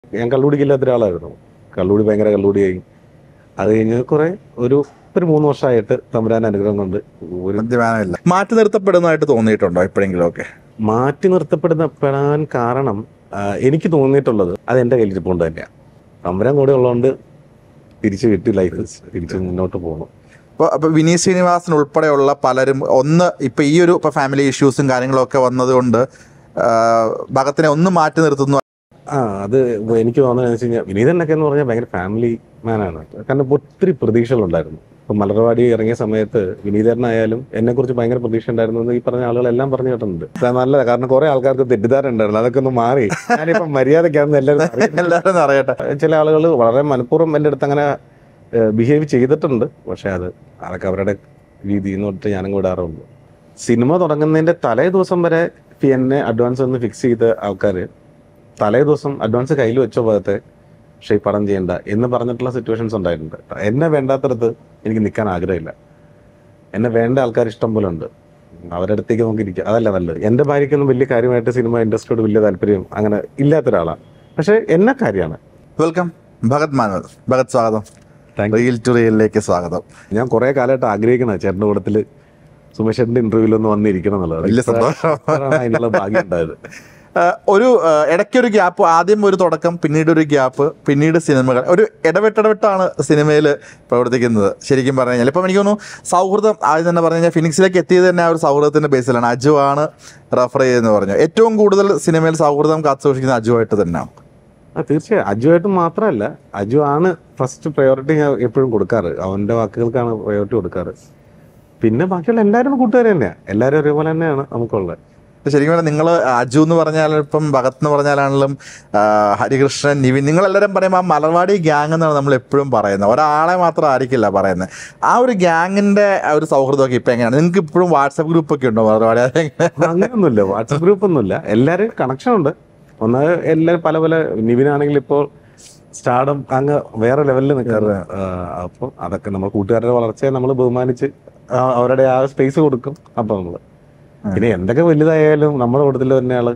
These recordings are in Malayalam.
ഞാൻ കള്ളുടിക്കില്ലാത്ത ഒരാളായിരുന്നു കള്ളുടി ഭയങ്കര കള്ളുടിയായി അത് കഴിഞ്ഞ് കുറെ ഒരു ഒരു മൂന്ന് വർഷമായിട്ട് തമ്പുരാൻ അനുഗ്രഹം കൊണ്ട് ഒരു മദ്യപാനമില്ല മാറ്റി നിർത്തപ്പെടുന്നതായിട്ട് തോന്നിയിട്ടുണ്ടോ എപ്പോഴെങ്കിലും ഒക്കെ മാറ്റി നിർത്തപ്പെടുന്നപ്പെടാൻ കാരണം ആ, എനിക്ക് തോന്നിയിട്ടുള്ളത് അത് എൻ്റെ കയ്യിലിരിപ്പുണ്ട് തന്നെയാണ് തമ്പുരാൻ കൂടെ ഉള്ളതുകൊണ്ട് തിരിച്ചു കിട്ടി ലൈഫ് തിരിച്ച് മുന്നോട്ട് പോകുന്നു അപ്പോൾ അപ്പോൾ വിനീത് ശ്രീനിവാസൻ ഉൾപ്പെടെയുള്ള പലരും ഒന്ന് ഇപ്പൊ ഈ ഒരു ഇപ്പൊ ഫാമിലി ഇഷ്യൂസും കാര്യങ്ങളൊക്കെ വന്നതുകൊണ്ട് ആ, ഭഗത്തിനെ ഒന്ന് മാറ്റി നിർത്തുന്നു ആ അത് എനിക്ക് തോന്നുന്നത് വെച്ച് കഴിഞ്ഞാൽ വിനീതനൊക്കെ എന്ന് പറഞ്ഞാൽ ഭയങ്കര ഫാമിലി മാനാണ് കാരണം ഒത്തിരി പ്രതീക്ഷകളുണ്ടായിരുന്നു ഇപ്പൊ മലർവാടി ഇറങ്ങിയ സമയത്ത് വിനീതനായാലും എന്നെ കുറിച്ച് ഭയങ്കര പ്രതീക്ഷ ഉണ്ടായിരുന്നു എന്ന് ഈ പറഞ്ഞ ആളുകളെല്ലാം പറഞ്ഞു കേട്ടിട്ടുണ്ട് അത് നല്ലതാണ് കാരണം കുറെ ആൾക്കാർക്ക് തെറ്റിദ്ധാരണ ഉണ്ടായിരുന്നു അതൊക്കെ ഒന്ന് മാറി ഞാനിപ്പം മര്യാദക്കാണെന്ന് എല്ലാവരും അറിയുന്നുണ്ട്. എല്ലാവരും അറിയട്ടെ ചില ആളുകൾ വളരെ മനഃപൂർവ്വം എൻ്റെ അടുത്ത് അങ്ങനെ ബിഹേവ് ചെയ്തിട്ടുണ്ട് പക്ഷെ അത് അതൊക്കെ അവരുടെ രീതി എന്ന് പറഞ്ഞിട്ട് ഞാനും വിടാറുള്ളൂ സിനിമ തുടങ്ങുന്നതിന്റെ തലേ ദിവസം വരെ ഫി- എന്നെ അഡ്വാൻസ് ഒന്ന് ഫിക്സ് ചെയ്ത ആൾക്കാർ തലേ ദിവസം അഡ്വാൻസ് കയ്യിൽ വെച്ച ഭാഗത്തെ പക്ഷേ ഈ പടം ചെയ്യണ്ട എന്ന് പറഞ്ഞിട്ടുള്ള സിറ്റുവേഷൻസ് ഉണ്ടായിട്ടുണ്ട് എന്നെ വേണ്ടാത്തടത്ത് എനിക്ക് നിൽക്കാൻ ആഗ്രഹമില്ല എന്നെ വേണ്ട ആൾക്കാർ ഇഷ്ടം പോലെ ഉണ്ട് അവരുടെ അടുത്തേക്ക് നമുക്ക് ഇരിക്കാം അതല്ല നല്ലത് എൻ്റെ ഭാര്യയ്ക്കൊന്നും വലിയ കാര്യമായിട്ട് സിനിമ ഇൻഡസ്ട്രിയോട് വലിയ താല്പര്യം അങ്ങനെ ഇല്ലാത്ത ഒരാളാണ് പക്ഷെ എന്നെ കാര്യമാണ് വെൽക്കം ഭഗത് മാനുവൽ ഭഗത് സ്വാഗതം താങ്ക് റീൽ ടു റിയലിലേക്ക് സ്വാഗതം ഞാൻ കുറെ കാലമായിട്ട് ആഗ്രഹിക്കണ ചേട്ടൻ്റെ കൂടത്തില് സുമേഷന്റെ ഇന്റർവ്യൂവിൽ ഒന്ന് വന്നിരിക്കണം എന്നുള്ളത് വലിയ സന്തോഷം. ഇപ്പോഴാണ് അതിനുള്ള ഭാഗ്യം ഉണ്ടായത് ആ, ഒരു ആ, ഇടയ്ക്കൊരു ഗ്യാപ്പ് ആദ്യം ഒരു തുടക്കം പിന്നീട് ഒരു ഗ്യാപ്പ് പിന്നീട് സിനിമകൾ ഒരു ഇടവിട്ടിടവിട്ടാണ് സിനിമയിൽ പ്രവർത്തിക്കുന്നത് ശരിക്കും പറഞ്ഞു കഴിഞ്ഞാൽ ഇപ്പം എനിക്ക് തോന്നുന്നു സൗഹൃദം ആദ്യം തന്നെ പറഞ്ഞു കഴിഞ്ഞാൽ ഫിനിക്സിലേക്ക് എത്തിയത് തന്നെ ആ ഒരു സൗഹൃദത്തിൻ്റെ ബേസിലാണ് അജു ആണ് റെഫർ ചെയ്തെന്ന് പറഞ്ഞു ഏറ്റവും കൂടുതൽ സിനിമയിൽ സൗഹൃദം കാത്തു സൂക്ഷിക്കുന്നത് അജുവായിട്ട് തന്നെയാണ് ആ തീർച്ചയായും അജുവായിട്ട് മാത്രമല്ല അജു ആണ് ഫസ്റ്റ് പ്രയോറിറ്റി ഞാൻ എപ്പോഴും കൊടുക്കാറ് അവന്റെ വാക്കുകൾക്കാണ് പ്രയോറിറ്റി കൊടുക്കാറ് പിന്നെ ബാക്കിയുള്ള എല്ലാവരും കൂട്ടുകാർ തന്നെയാണ് എല്ലാവരും ഒരേപോലെ തന്നെയാണ് നമുക്കുള്ളത് ഇപ്പൊ ശരിക്കും പറഞ്ഞാൽ നിങ്ങൾ അജു എന്ന് പറഞ്ഞാൽ ഇപ്പം ഭഗത് എന്ന് പറഞ്ഞാലാണെങ്കിലും ആ, ഹരികൃഷ്ണൻ നിവിൻ നിങ്ങളെല്ലാവരും പറയുമ്പോൾ ആ മലർവാടി ഗ്യാങ് എന്നാണ് നമ്മൾ എപ്പോഴും പറയുന്നത് ഒരാളെ മാത്രം ആയിരിക്കില്ല പറയുന്നത് ആ ഒരു ഗ്യാങ്ങിന്റെ ആ ഒരു സൗഹൃദമൊക്കെ ഇപ്പം എങ്ങനെയാണ് നിങ്ങൾക്ക് ഇപ്പോഴും വാട്സപ്പ് ഗ്രൂപ്പ് ഒക്കെ ഉണ്ടോ മലർവാടി അതെങ്ങനെ അങ്ങനെയൊന്നുമില്ല വാട്സപ്പ് ഗ്രൂപ്പ് ഒന്നുമില്ല എല്ലാവരും കണക്ഷൻ ഉണ്ട് ഒന്ന് എല്ലാവരും പല പല നിവിനാണെങ്കിൽ ഇപ്പോൾ സ്റ്റാർഡം അങ്ങ് വേറെ ലെവലിൽ നിൽക്കാറ് അപ്പം അതൊക്കെ നമ്മൾ കൂട്ടുകാരുടെ വളർച്ചയെ നമ്മൾ ബഹുമാനിച്ച് ആ അവരുടെ ആ സ്പേസ് കൊടുക്കും അപ്പം നമ്മള് പിന്നെ എന്തൊക്കെ വലുതായാലും നമ്മുടെ കൂട്ടത്തിൽ തന്നെ ആള്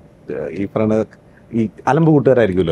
ഈ പറഞ്ഞ ഈ അലമ്പ് കൂട്ടുകാരായിരിക്കുമല്ലോ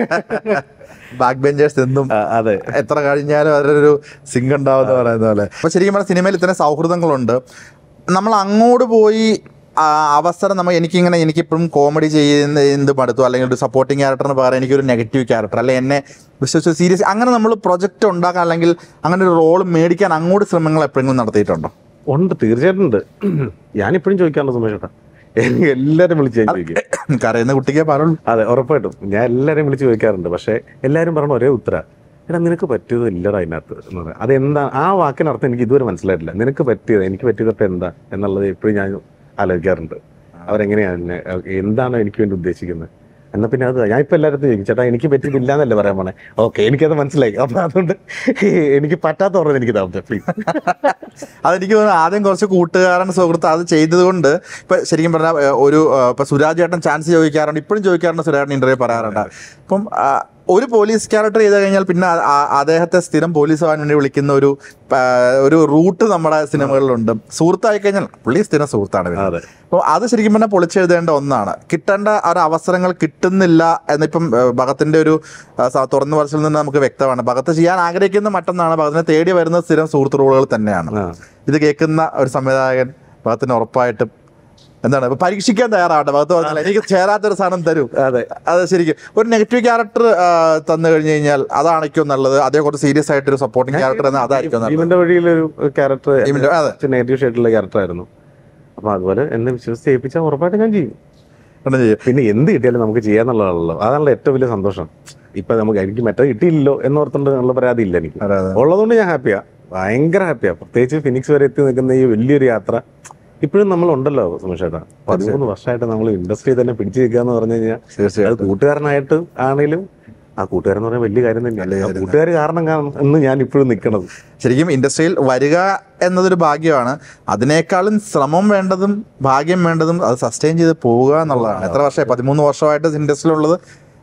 ബാക്ക് ബെഞ്ചേഴ്സ് എന്നും ആ, അതെ എത്ര കഴിഞ്ഞാലും അതിലൊരു സിങ്ക് ഉണ്ടാവും എന്ന് പറയുന്ന പോലെ അപ്പൊ ശരിക്കും പറഞ്ഞാൽ സിനിമയിൽ ഇത്തരം സൗഹൃദങ്ങളുണ്ട് നമ്മൾ അങ്ങോട്ട് പോയി ആ, അവസരം നമ്മൾ എനിക്കിങ്ങനെ എനിക്കിപ്പോഴും കോമഡി ചെയ്യുന്ന എന്ത് മടുത്തു അല്ലെങ്കിൽ ഒരു സപ്പോർട്ടിങ് ക്യാരക്ടറിന് പകരം എനിക്കൊരു നെഗറ്റീവ് ക്യാരക്ടർ അല്ലെങ്കിൽ എന്നെ വിശ്വസിച്ച് സീരിയസ് അങ്ങനെ നമ്മൾ പ്രൊജക്റ്റ് ഉണ്ടാക്കാൻ അല്ലെങ്കിൽ അങ്ങനെ ഒരു റോൾ മേടിക്കാൻ അങ്ങോട്ട് ശ്രമങ്ങൾ എപ്പോഴെങ്കിലും നടത്തിയിട്ടുണ്ടോ ഉണ്ട് തീർച്ചയായിട്ടും ഉണ്ട് ഞാനിപ്പോഴും ചോദിക്കാറുണ്ട് സുമേഷ് ചേട്ടാ എല്ലാരും വിളിച്ച് ഞാൻ ചോദിക്കും കരയുന്ന കുട്ടിക്ക് പറയുള്ളൂ അതെ ഉറപ്പായിട്ടും ഞാൻ എല്ലാരെയും വിളിച്ച് ചോദിക്കാറുണ്ട് പക്ഷെ എല്ലാരും പറഞ്ഞ ഒരേ ഉത്തര എടാ നിനക്ക് പറ്റിയത് ഇല്ലടാ അതിനകത്ത് എന്ന് പറയാം അതെന്താ ആ വാക്കിനർത്ഥം എനിക്ക് ഇതുവരെ മനസ്സിലായിട്ടില്ല നിനക്ക് പറ്റിയത് എനിക്ക് പറ്റിയതൊക്കെ എന്താ എന്നുള്ളത് എപ്പോഴും ഞാൻ ആലോചിക്കാറുണ്ട് അവരെങ്ങനെയാണ് എന്നെ എന്താണ് എനിക്ക് വേണ്ടി ഉദ്ദേശിക്കുന്നത് എന്നാ പിന്നെ അത് ഞാൻ ഇപ്പൊ എല്ലാവരും ചോദിക്കും ചേട്ടാ എനിക്ക് പറ്റിയതില്ല എന്നല്ലേ പറയാൻ പോണേ ഓക്കെ എനിക്കത് മനസ്സിലായി അപ്പൊ അതുകൊണ്ട് എനിക്ക് പറ്റാത്ത പറഞ്ഞത് എനിക്ക് താമസം പ്ലീസ് അതെനിക്ക് തോന്നുന്നു ആദ്യം കുറച്ച് കൂട്ടുകാരൻ സുഹൃത്ത് അത് ചെയ്തതുകൊണ്ട് ഇപ്പൊ ശരിക്കും പറഞ്ഞാൽ ഏഹ്, ഒരു ഏഹ്, ഇപ്പൊ സുരാജ് ചേട്ടൻ ചാൻസ് ചോദിക്കാറുണ്ട് ഇപ്പോഴും ചോദിക്കാറുണ്ട് സുരാജ് ഇന്റർവ്യൂ പറയാറുണ്ട് അപ്പം ആ, ഒരു പോലീസ് ക്യാരക്ടർ ചെയ്ത് കഴിഞ്ഞാൽ പിന്നെ ആ- ആ- അദ്ദേഹത്തെ സ്ഥിരം പോലീസ് ആവാൻ വേണ്ടി വിളിക്കുന്ന ഒരു ആ, ഒരു റൂട്ട് നമ്മുടെ സിനിമകളിലുണ്ട് സുഹൃത്തായി കഴിഞ്ഞാൽ പുള്ളി സ്ഥിരം സുഹൃത്താണ് പിന്നെ. അതെ അപ്പോൾ അത് ശരിക്കും പറഞ്ഞാൽ പൊളിച്ചെഴുതേണ്ട ഒന്നാണ് കിട്ടേണ്ട ആ ഒരു അവസരങ്ങൾ കിട്ടുന്നില്ല എന്നിപ്പം ഏഹ്, ഭഗത്തിന്റെ ഒരു ആ, സ- തുറന്നു പറച്ചിൽ നിന്ന് നമുക്ക് വ്യക്തമാണ് ഭഗത്ത് ചെയ്യാൻ ആഗ്രഹിക്കുന്ന മറ്റൊന്നാണ് ഭഗത്തിനെ തേടി വരുന്ന സ്ഥിരം സുഹൃത്ത് റോളുകൾ തന്നെയാണ് ആ ഇത് കേൾക്കുന്ന ഒരു സംവിധായകൻ ഭഗത്തിന് ഉറപ്പായിട്ടും എന്താണ് ഇപ്പൊ പരീക്ഷിക്കാൻ തയ്യാറാവട്ടെ ഭഗത്ത് പറഞ്ഞാൽ എനിക്ക് ചേരാത്തൊരു സാധനം തരൂ അതെ അത് ശരിക്കും ഒരു നെഗറ്റീവ് ക്യാരക്ടർ തന്നു കഴിഞ്ഞു കഴിഞ്ഞാൽ അതാണിക്കും നല്ലത് അതേ കുറച്ച് സീരിയസ് ആയിട്ടൊരു സപ്പോർട്ടിങ് ക്യാരക്ടർ എന്ന് അതായിരിക്കും നല്ലത് ഭീമന്റെ വഴിയിലൊരു ക്യാരക്ടർ ഭീമന്റെ- അതെ. നെഗറ്റീവ് ഷെയ്ഡുള്ള ക്യാരക്ടർ ആയിരുന്നു അപ്പൊ അതുപോലെ എന്നെ വിശ്വസിച്ച് ഏൽപ്പിച്ചാൽ ഉറപ്പായിട്ട് ഞാൻ ചെയ്യും അങ്ങനെ ചെയ്യും പിന്നെ എന്ത് കിട്ടിയാലും നമുക്ക് ചെയ്യാന്നുള്ളതാണല്ലോ അതാണല്ലോ ഏറ്റവും വലിയ സന്തോഷം ഇപ്പൊ നമുക്ക് എനിക്ക് മറ്റേ കിട്ടിയില്ലല്ലോ എന്നോർത്തുകൊണ്ട് ഉള്ള പരാതി ഇല്ല എനിക്ക് അതെ, അതെ. ഉള്ളതുകൊണ്ട് ഞാൻ ഹാപ്പിയാ ഭയങ്കര ഹാപ്പിയാ പ്രത്യേകിച്ച് ഫിനിക്സ് വരെ എത്തി നിൽക്കുന്ന ഈ വലിയൊരു യാത്ര ഇപ്പോഴും നമ്മൾ ഉണ്ടല്ലോ സുമേഷേട്ടാ പതിമൂന്ന് വർഷമായിട്ട് നമ്മൾ ഇൻഡസ്ട്രി തന്നെ പിടിച്ചു നിൽക്കുക എന്ന് പറഞ്ഞു കഴിഞ്ഞാൽ അത് തീർച്ചയായിട്ടും കൂട്ടുകാരനായിട്ട് ആണെങ്കിലും ആ കൂട്ടുകാരൻ എന്ന് പറഞ്ഞാൽ വലിയ കാര്യം വലിയ തന്നെയാണ് കാര്യം കൂട്ടുകാർ കാരണം കാണും എന്ന് ഞാൻ ഇപ്പോഴും നിൽക്കണത് ശരിക്കും ഇൻഡസ്ട്രിയിൽ വരിക എന്നതൊരു ഭാഗ്യമാണ് അതിനേക്കാളും ശ്രമം വേണ്ടതും ഭാഗ്യം വേണ്ടതും അത് സസ്റ്റെയിൻ ചെയ്ത് പോവുക എന്നുള്ളതാണ് എത്ര വർഷമായി പതിമൂന്ന് വർഷമായിട്ട് ഇൻഡസ്ട്രിയിലുള്ളത്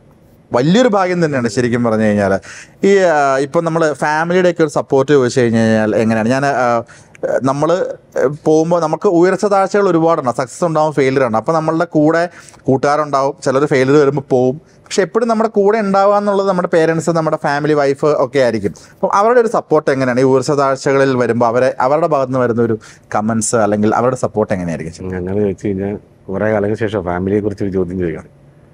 വലിയൊരു ഭാഗ്യം തന്നെയാണ് ശരിക്കും പറഞ്ഞു കഴിഞ്ഞാൽ ഈ ആ, ഇപ്പം നമ്മൾ ഫാമിലിയുടെ ഒക്കെ ഒരു സപ്പോർട്ട് ചോദിച്ചു കഴിഞ്ഞ് കഴിഞ്ഞാൽ എങ്ങനെയാണ് ഞാൻ നമ്മൾ പോകുമ്പോൾ നമുക്ക് ഉയർച്ച താഴ്ചകൾ ഒരുപാടുണ്ട് സക്സസ് ഉണ്ടാവും ഫെയിലിയർ ഉണ്ട് അപ്പോൾ നമ്മളുടെ കൂടെ കൂട്ടുകാരുണ്ടാവും ചിലർ ഫെയിലിയർ വരുമ്പോൾ പോവും പക്ഷെ എപ്പോഴും നമ്മുടെ കൂടെ ഉണ്ടാവുക എന്നുള്ളത് നമ്മുടെ പേരൻസ് നമ്മുടെ ഫാമിലി വൈഫ് ഒക്കെ ആയിരിക്കും അപ്പം അവരുടെ ഒരു സപ്പോർട്ട് എങ്ങനെയാണ് ഈ ഊർജ്ജ താഴ്ചകളിൽ വരുമ്പോൾ അവരെ അവരുടെ ഭാഗത്ത് നിന്ന് വരുന്ന ഒരു കമൻസ് അല്ലെങ്കിൽ അവരുടെ സപ്പോർട്ട് എങ്ങനെയായിരിക്കും അങ്ങനെ വെച്ച് കഴിഞ്ഞാൽ കുറേ കാലങ്ങൾക്ക് ശേഷം ഫാമിലിയെ കുറിച്ച് ഒരു ചോദ്യം ചോദിക്കണം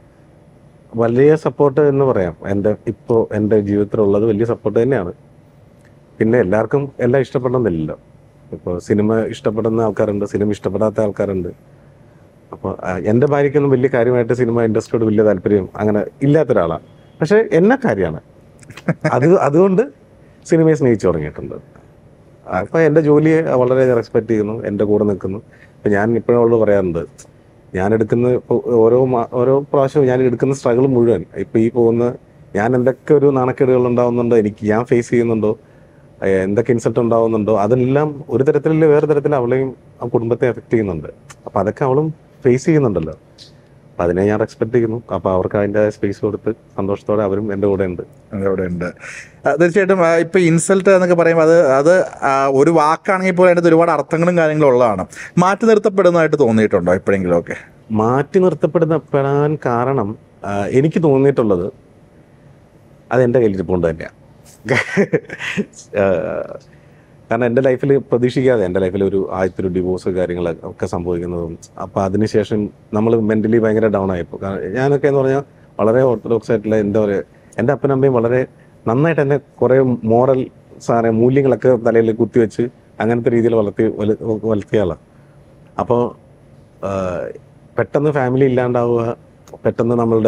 വലിയ സപ്പോർട്ട് എന്ന് പറയാം എൻ്റെ ഇപ്പോൾ എൻ്റെ ജീവിതത്തിലുള്ളത് വലിയ സപ്പോർട്ട് തന്നെയാണ് പിന്നെ എല്ലാവർക്കും എല്ലാം ഇഷ്ടപ്പെടണമെന്നില്ലല്ലോ ഇപ്പോൾ സിനിമ ഇഷ്ടപ്പെടുന്ന ആൾക്കാരുണ്ട് സിനിമ ഇഷ്ടപ്പെടാത്ത ആൾക്കാരുണ്ട് അപ്പോൾ എൻ്റെ ഭാര്യയ്ക്കൊന്നും വലിയ കാര്യമായിട്ട് സിനിമ ഇൻഡസ്ട്രിയോട് വലിയ താല്പര്യം അങ്ങനെ ഇല്ലാത്ത ഒരാളാണ് പക്ഷേ എന്നെ കാര്യമാണ് അത് അതുകൊണ്ട് സിനിമയെ സ്നേഹിച്ചു തുടങ്ങിയിട്ടുണ്ട് അപ്പോൾ എൻ്റെ ജോലിയെ വളരെ റെസ്പെക്ട് ചെയ്യുന്നു എൻ്റെ കൂടെ നിൽക്കുന്നു ഇപ്പം ഞാൻ ഇപ്പോഴും അവളോട് പറയാറുണ്ട് ഞാൻ എടുക്കുന്ന ഇപ്പൊ ഓരോ മാ- ഓരോ പ്രാവശ്യവും ഞാൻ എടുക്കുന്ന സ്ട്രഗിൾ മുഴുവൻ ഇപ്പം ഈ പോകുന്ന ഞാൻ എന്തൊക്കെ ഒരു നാണക്കേടുകൾ ഉണ്ടാവുന്നുണ്ടോ എനിക്ക് ഞാൻ ഫേസ് ചെയ്യുന്നുണ്ടോ ഏഹ് എന്തൊക്കെ ഇൻസൾട്ട് ഉണ്ടാവുന്നുണ്ടോ അതെല്ലാം ഒരു തരത്തിലല്ല വേറെ തരത്തിൽ അവളെയും ആ കുടുംബത്തെ എഫക്ട് ചെയ്യുന്നുണ്ട് അപ്പം അതൊക്കെ അവളും ഫേസ് ചെയ്യുന്നുണ്ടല്ലോ അപ്പം അതിനെ ഞാൻ റെസ്പെക്ട് ചെയ്യുന്നു അപ്പം അവർക്ക് അതിൻ്റെ സ്പേസ് കൊടുത്ത് സന്തോഷത്തോടെ അവരും എൻ്റെ കൂടെ ഉണ്ട് അവിടെ ഉണ്ട് ആ, തീർച്ചയായിട്ടും ആ, ഇപ്പൊ ഇൻസൾട്ട് എന്നൊക്കെ പറയുമ്പോൾ അത് അത് ആ, ഒരു വാക്കാണെങ്കിൽ പോലും അതിനകത്ത് ഒരുപാട് അർത്ഥങ്ങളും കാര്യങ്ങളും ഉള്ളതാണ് മാറ്റി നിർത്തപ്പെടുന്നതായിട്ട് തോന്നിയിട്ടുണ്ടോ എപ്പോഴെങ്കിലും ഒക്കെ മാറ്റി നിർത്തപ്പെടുന്നപ്പെടാൻ കാരണം ആ, എനിക്ക് തോന്നിയിട്ടുള്ളത് അത് എൻ്റെ കയ്യിലിരിപ്പുണ്ട് തന്നെയാണ് ആ, കാരണം എൻ്റെ ലൈഫിൽ പ്രതീക്ഷിക്കാതെ എൻ്റെ ലൈഫിൽ ഒരു ആദ്യത്തെ ഒരു ഡിവോഴ്സ് കാര്യങ്ങളൊക്കെ ഒക്കെ സംഭവിക്കുന്നതും അപ്പം അതിനുശേഷം നമ്മൾ മെൻ്റലി ഭയങ്കര ഡൗൺ ആയിപ്പോൾ കാരണം ഞാനൊക്കെ എന്ന് പറഞ്ഞാൽ വളരെ ഓർത്തഡോക്സ് ആയിട്ടുള്ള എന്താ പറയുക എൻ്റെ അപ്പനും അമ്മയും വളരെ നന്നായിട്ട് എന്നെ കുറേ മോറൽ സാറെ മൂല്യങ്ങളൊക്കെ തലയിൽ കുത്തിവെച്ച് അങ്ങനത്തെ രീതിയിൽ വളർത്തി വലു- വളർത്തിയ ആളാണ് അപ്പോൾ പെട്ടെന്ന് ഫാമിലി ഇല്ലാണ്ടാവുക പെട്ടെന്ന് നമ്മളുടെ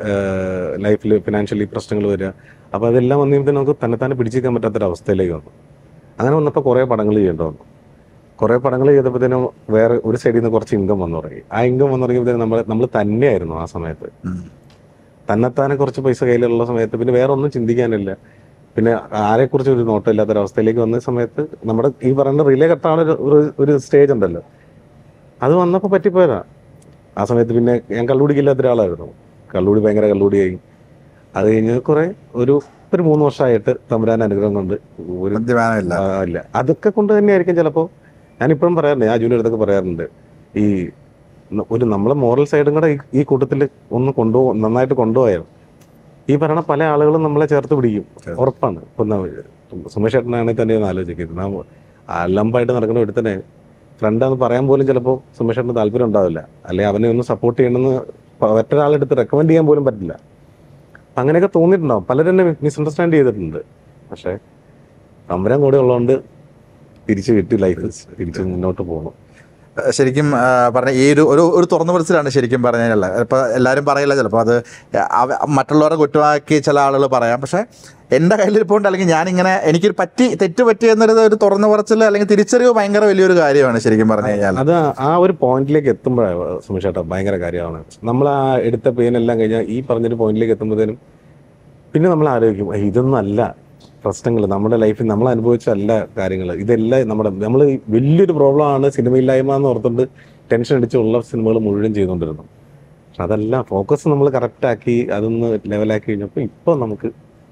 ലൈഫിൽ ഫിനാൻഷ്യലി പ്രശ്നങ്ങൾ വരിക അപ്പോൾ അതെല്ലാം വന്നു കഴിയുമ്പോൾ നമുക്ക് തന്നെത്താനെ പിടിച്ചേക്കാൻ പറ്റാത്തൊരവസ്ഥയിലേക്ക് വന്നു അങ്ങനെ വന്നപ്പോൾ കുറേ പടങ്ങൾ ചെയ്യേണ്ടി വന്നു കുറേ പടങ്ങൾ ചെയ്തപ്പോഴത്തേനും വേറെ ഒരു സൈഡിൽ നിന്ന് കുറച്ച് ഇൻകം വന്നു തുടങ്ങി ആ ഇൻകം വന്നു തുടങ്ങിയപ്പോഴത്തേനും നമ്മൾ നമ്മൾ തന്നെയായിരുന്നു ആ സമയത്ത് ഉം. തന്നെത്താനെ കുറച്ച് പൈസ കയ്യിലുള്ള സമയത്ത് പിന്നെ വേറെ ഒന്നും ചിന്തിക്കാനില്ല പിന്നെ ആരെക്കുറിച്ച് ഒരു നോട്ടം ഇല്ലാത്തൊരവസ്ഥയിലേക്ക് വന്ന സമയത്ത് നമ്മുടെ ഈ പറയുന്ന റിലേ കട്ടാണ് ഒരു- ഒരു ഒരു സ്റ്റേജ് ഉണ്ടല്ലോ അത് വന്നപ്പോൾ പറ്റിപ്പോയതാ ആ സമയത്ത് പിന്നെ ഞാൻ കള്ളുടിക്കില്ലാത്ത ഒരാളായിരുന്നു കള്ളുടി ഭയങ്കര കള്ളുടിയായി അത് കഴിഞ്ഞ് കുറെ ഒരു ഒരു മൂന്ന് വർഷമായിട്ട് തമ്പുരാൻ അനുഗ്രഹം കൊണ്ട് ഒരു മദ്യപാനമില്ല ആ, ഇല്ല അതൊക്കെ കൊണ്ട് തന്നെയായിരിക്കും ചിലപ്പോൾ ഞാൻ ഇപ്പോഴും പറയാറുണ്ട് ഞാൻ ജൂനിയർ അടുത്തൊക്കെ പറയാറുണ്ട് ഈ ന- ഒരു നമ്മളെ മോറൽ സൈഡും കൂടെ ഈ- ഈ കൂട്ടത്തിൽ ഒന്ന് കൊണ്ടുപോ നന്നായിട്ട് കൊണ്ടുപോയാൽ ഈ പറയണ പല ആളുകളും നമ്മളെ ചേർത്ത് പിടിക്കും അതെ. ഉറപ്പാണ് ഇപ്പൊ ന- സുമേഷ് ഏട്ടനാണെങ്കിൽ തന്നെ ഒന്ന് ആലോചിക്കുന്നത് നാം അലമ്പായിട്ട് നടക്കുന്ന ഒരുത്തനെ ഫ്രണ്ടാന്ന് പറയാൻ പോലും ചിലപ്പോൾ സുമേഷ് ഏട്ടന് താല്പര്യം ഉണ്ടാവില്ല അല്ലെങ്കിൽ അവനെ ഒന്ന് സപ്പോർട്ട് ചെയ്യണമെന്ന് പ- മറ്റൊരാളെടുത്ത് റെക്കമെൻഡ് ചെയ്യാൻ പോലും പറ്റില്ല അപ്പൊ അങ്ങനെയൊക്കെ തോന്നിയിട്ടുണ്ടാവും പലരും എന്നെ മിസ്അണ്ടർസ്റ്റാൻഡ് ചെയ്തിട്ടുണ്ട് പക്ഷേ തമ്പുരാൻ കൂടെ ഉള്ളതുകൊണ്ട് തിരിച്ചു കിട്ടി ലൈഫ് തിരിച്ച് മുന്നോട്ട് പോകുന്നു ഏഹ് ശരിക്കും ആ, പറഞ്ഞ ഈ ഒരു ഒരു ഒരു തുറന്നു പറച്ചിലാണ് ശരിക്കും പറഞ്ഞാൽ ഇപ്പൊ എല്ലാവരും പറയില്ല ചിലപ്പോൾ അത് അവ- മറ്റുള്ളവരെ കുറ്റമാക്കി ചില ആളുകൾ പറയാം പക്ഷെ എൻ്റെ കയ്യിലിരിപ്പുണ്ട് അല്ലെങ്കിൽ ഞാനിങ്ങനെ എനിക്കൊരു പറ്റി തെറ്റ് പറ്റി എന്നൊരു ഒരു തുറന്നു പറച്ചിൽ അല്ലെങ്കിൽ തിരിച്ചറിവ് ഭയങ്കര വലിയൊരു കാര്യമാണ് ശരിക്കും പറഞ്ഞു കഴിഞ്ഞാൽ അത് ആ ഒരു പോയിന്റിലേക്ക് എത്തുമ്പോഴാണ് സുമേഷ് ഏട്ടാ ഭയങ്കര കാര്യമാണ് നമ്മൾ ആ എടുത്ത പെയിൻ എല്ലാം കഴിഞ്ഞാൽ ഈ പറഞ്ഞൊരു പോയിന്റിലേക്ക് എത്തുമ്പോഴത്തേനും പിന്നെ നമ്മൾ ആലോചിക്കും "ഏയ്, ഇതൊന്നും അല്ല പ്രശ്നങ്ങൾ നമ്മുടെ ലൈഫിൽ നമ്മൾ അനുഭവിച്ചല്ല കാര്യങ്ങൾ ഇതെല്ലാം നമ്മുടെ നമ്മൾ വലിയൊരു പ്രോബ്ലം ആണ് സിനിമയില്ലായ്മ എന്ന് ഓർത്തുകൊണ്ട് ടെൻഷൻ അടിച്ചുള്ള സിനിമകൾ മുഴുവൻ ചെയ്തുകൊണ്ടിരുന്നു പക്ഷെ അതല്ല ഫോക്കസ് നമ്മൾ കറക്റ്റ് ആക്കി അതൊന്ന് ലെവലാക്കി കഴിഞ്ഞപ്പോൾ ഇപ്പോൾ നമുക്ക്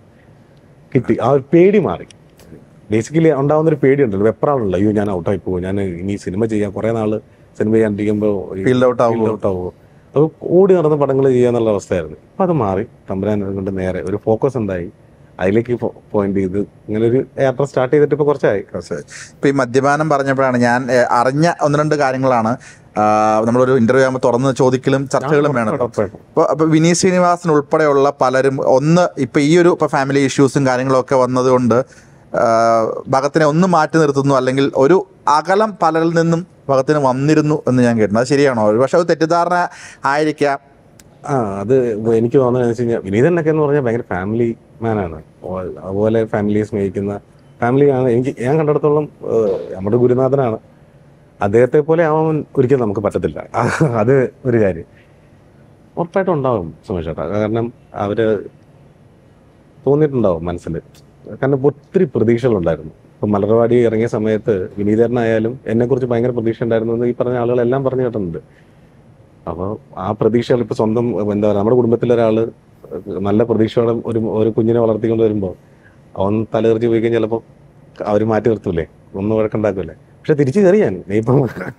കിട്ടി ആ ഒരു പേടി മാറി ബേസിക്കലി ഉണ്ടാവുന്ന ഒരു പേടിയുണ്ടല്ലോ വെപ്രാളുണ്ടല്ലോ അയ്യോ ഞാൻ ഔട്ടായി പോകും ഞാൻ ഇനി സിനിമ ചെയ്യാം കുറേ നാൾ സിനിമ ചെയ്യാണ്ടിരിക്കുമ്പോൾ ഫീൽഡ് ഔട്ട് ആവുമോ ഔട്ടാവുമോ അത് ഓടി നടന്ന പടങ്ങൾ ചെയ്യാന്നുള്ള അവസ്ഥയായിരുന്നു ഇപ്പം അത് മാറി തമ്പുരാൻ കൊണ്ട് നേരെ ഒരു ഫോക്കസ് ഉണ്ടായി അതിലേക്ക് പോയിന്റ് ചെയ്ത് ഇങ്ങനെ ഒരു യാത്ര സ്റ്റാർട്ട് ചെയ്തിട്ട് ഇപ്പോൾ കുറച്ചായി ഇപ്പൊ ഈ മദ്യപാനം പറഞ്ഞപ്പോഴാണ് ഞാൻ ഏഹ്, അറിഞ്ഞ ഒന്ന് രണ്ട് കാര്യങ്ങളാണ് ആ, നമ്മളൊരു ഇന്റർവ്യൂ ആകുമ്പോൾ തുറന്ന് ചോദ്യക്കലും ചർച്ചകളും വേണം ഉറപ്പായിട്ടും. അപ്പോൾ അപ്പോൾ വിനീത് ശ്രീനിവാസൻ ഉൾപ്പെടെയുള്ള പലരും ഒന്ന് ഇപ്പൊ ഈ ഒരു ഇപ്പൊ ഫാമിലി ഇഷ്യൂസും കാര്യങ്ങളൊക്കെ വന്നതുകൊണ്ട് ആ, ഭഗത്തിനെ ഒന്ന് മാറ്റി നിർത്തുന്നു അല്ലെങ്കിൽ ഒരു അകലം പലരിൽ നിന്നും ഭഗത്തിന് വന്നിരുന്നു എന്ന് ഞാൻ കേട്ടിട്ടുണ്ട് അത് ശരിയാണോ ഒരു പക്ഷെ അത് തെറ്റിദ്ധാരണ ആയിരിക്കാം ആ അത് എനിക്ക് തോന്നുന്നത് വെച്ച് കഴിഞ്ഞാൽ വിനീതനൊക്കെ എന്ന് പറഞ്ഞാൽ ഭയങ്കര ഫാമിലി മാനാണ് അതുപോലെ ഫാമിലിയെ സ്നേഹിക്കുന്ന ഫാമിലിയാണ് എനിക്ക് ഞാൻ കണ്ടിടത്തോളം ഏഹ്, നമ്മുടെ ഗുരുനാഥനാണ് അദ്ദേഹത്തെ പോലെ ആവാൻ ഒരിക്കലും നമുക്ക് പറ്റത്തില്ല അത് ഒരു കാര്യം ഉറപ്പായിട്ടും ഉണ്ടാവും സുമേഷ് ചേട്ടാ കാരണം അവര് തോന്നിയിട്ടുണ്ടാവും മനസ്സിൽ കാരണം ഒത്തിരി പ്രതീക്ഷകളുണ്ടായിരുന്നു ഇപ്പം മലർവാടി ഇറങ്ങിയ സമയത്ത് വിനീതനായാലും എന്നെക്കുറിച്ച് ഭയങ്കര പ്രതീക്ഷ ഉണ്ടായിരുന്നു എന്ന് ഈ പറഞ്ഞ ആളുകളെല്ലാം പറഞ്ഞു കേട്ടിട്ടുണ്ട് അപ്പോൾ ആ പ്രതീക്ഷകൾ ഇപ്പൊ സ്വന്തം എന്താ പറയുക നമ്മുടെ കുടുംബത്തിലെ ഒരാള് നല്ല പ്രതീക്ഷയോടെ ഒരു ഒരു കുഞ്ഞിനെ വളർത്തിക്കൊണ്ട് വരുമ്പോൾ അവൻ തലതെറിച്ച് പോയി കഴിഞ്ഞാൽ ചിലപ്പോൾ അവർ മാറ്റി നിർത്തൂലേ ഒന്ന് വഴക്കുണ്ടാക്കൂലേ പക്ഷെ തിരിച്ചു കയറി ഞാൻ ഇപ്പം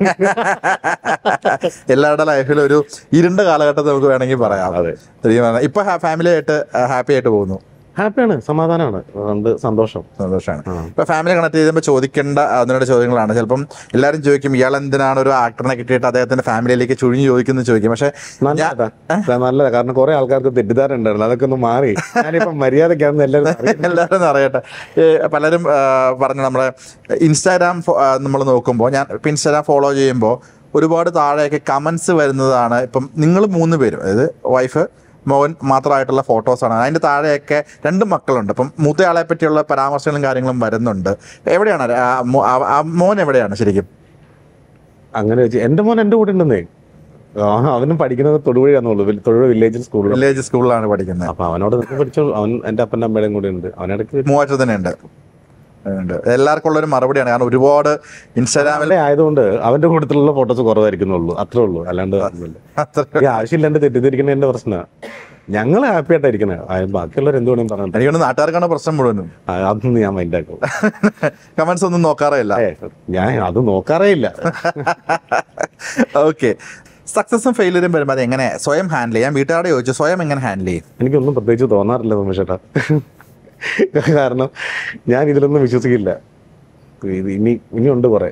എല്ലാവരുടെ ലൈഫിലും ഒരു ഇരുണ്ട കാലഘട്ടം നമുക്ക് വേണമെങ്കിൽ പറയാം അതെ ശരിക്കും പറഞ്ഞാൽ ഇപ്പൊ ഫാമിലി ആയിട്ട് ഹാപ്പി ആയിട്ട് പോകുന്നു ഹാപ്പിയാണ് സമാധാനമാണ് അതുകൊണ്ട് സന്തോഷം സന്തോഷമാണ് ആ. ഇപ്പൊ ഫാമിലി കണക്ട് ചെയ്യുമ്പോൾ ചോദിക്കേണ്ട അതിനോട് ചോദ്യങ്ങളാണ് ചിലപ്പം എല്ലാവരും ചോദിക്കും ഇയാൾ എന്തിനാണ് ഒരു ആക്ടറിനെ കിട്ടിയിട്ട് അദ്ദേഹത്തിന്റെ ഫാമിലിയിലേക്ക് ചുഴിഞ്ഞു ചോദിക്കുന്നത് ചോദിക്കും പക്ഷെ നല്ലതാ നല്ലതാ കാരണം കുറെ ആൾക്കാർക്ക് തെറ്റിദ്ധാരണ ഉണ്ടായിരുന്നു അതൊക്കെ ഒന്ന് മാറി ഞാനിപ്പം മര്യാദക്കാണെന്ന് എല്ലാവരും അറിയുന്നു. എല്ലാവരും അറിയട്ടെ ഏ, പലരും ആ, പറഞ്ഞു നമ്മുടെ ഇൻസ്റ്റാഗ്രാം നമ്മൾ നോക്കുമ്പോൾ ഞാൻ ഇപ്പം ഇൻസ്റ്റാഗ്രാം ഫോളോ ചെയ്യുമ്പോൾ ഒരുപാട് താഴെയൊക്കെ കമൻസ് വരുന്നതാണ് ഇപ്പം നിങ്ങൾ മൂന്ന് പേരും അതായത് വൈഫ് മോൻ മാത്രമായിട്ടുള്ള ഫോട്ടോസാണ് അതിൻ്റെ താഴെയൊക്കെ രണ്ട് മക്കളുണ്ട് അപ്പം മൂത്തയാളെ പറ്റിയുള്ള പരാമർശങ്ങളും കാര്യങ്ങളും വരുന്നുണ്ട് എവിടെയാണ് ആ മോ- ആ- ആ മോൻ എവിടെയാണ് ശരിക്കും അങ്ങനെ വെച്ച് എന്റെ മോൻ എന്റെ കൂടെ ഉണ്ടെന്നേ ആ, അവനും പഠിക്കുന്നത് തൊടുപുഴയാന്നുള്ളൂ വിൽ- തൊടുപുഴ വില്ലേജ് സ്കൂളിൽ വില്ലേജ് സ്കൂളിലാണ് പഠിക്കുന്നത് അപ്പൊ അവനോട് നിന്ന് പഠിച്ചു അവൻ എന്റെ അപ്പന്റെ അമ്മയുടെയും കൂടെ ഉണ്ട് അവനിടയ്ക്ക് മൂവാറ്റ തന്നെ ഉണ്ട് ഉണ്ട് എല്ലാവർക്കും ഉള്ള ഒരു മറുപടിയാണ് കാരണം ഒരുപാട് ഇൻസ്റ്റാഗ്രാമിൽ അവന്റെ ആയതുകൊണ്ട് അവന്റെ കൂട്ടത്തിലുള്ള ഫോട്ടോസ് കുറവായിരിക്കുന്നുള്ളൂ അത്രേ ഉള്ളൂ അല്ലാണ്ട് ഒന്നുമില്ല. അത്ര ഈ ആവശ്യമില്ലാണ്ട് തെറ്റിദ്ധരിക്കുന്ന എന്റെ പ്രശ്നമാണ് ഞങ്ങൾ ഹാപ്പി ആയിട്ടായിരിക്കണേ ബാക്കിയുള്ളവർ എന്ത് വേണമെങ്കിലും പറഞ്ഞു എനിക്കൊന്ന് നാട്ടുകാർക്കാണ് പ്രശ്നം മുഴുവനും അതൊന്നും ഞാൻ മൈൻഡാക്കും കമന്റ്സ് ഒന്നും നോക്കാറേയില്ല ഏ, ഞാൻ അത് നോക്കാറേ ഇല്ല ഓക്കെ സക്സസും ഫെയിലിയറും വരുമ്പോൾ അത് എങ്ങനെ സ്വയം ഹാൻഡിൽ ചെയ്യാം വീട്ടുകാരോട് ചോദിച്ചു സ്വയം എങ്ങനെ ഹാൻഡിൽ ചെയ്യും എനിക്കൊന്നും പ്രത്യേകിച്ച് തോന്നാറില്ല തോമേഷേട്ടാ കാരണം ഞാൻ ഇതിലൊന്നും വിശ്വസിക്കില്ല ഇത് ഇനി ഇനിയുണ്ട് കുറെ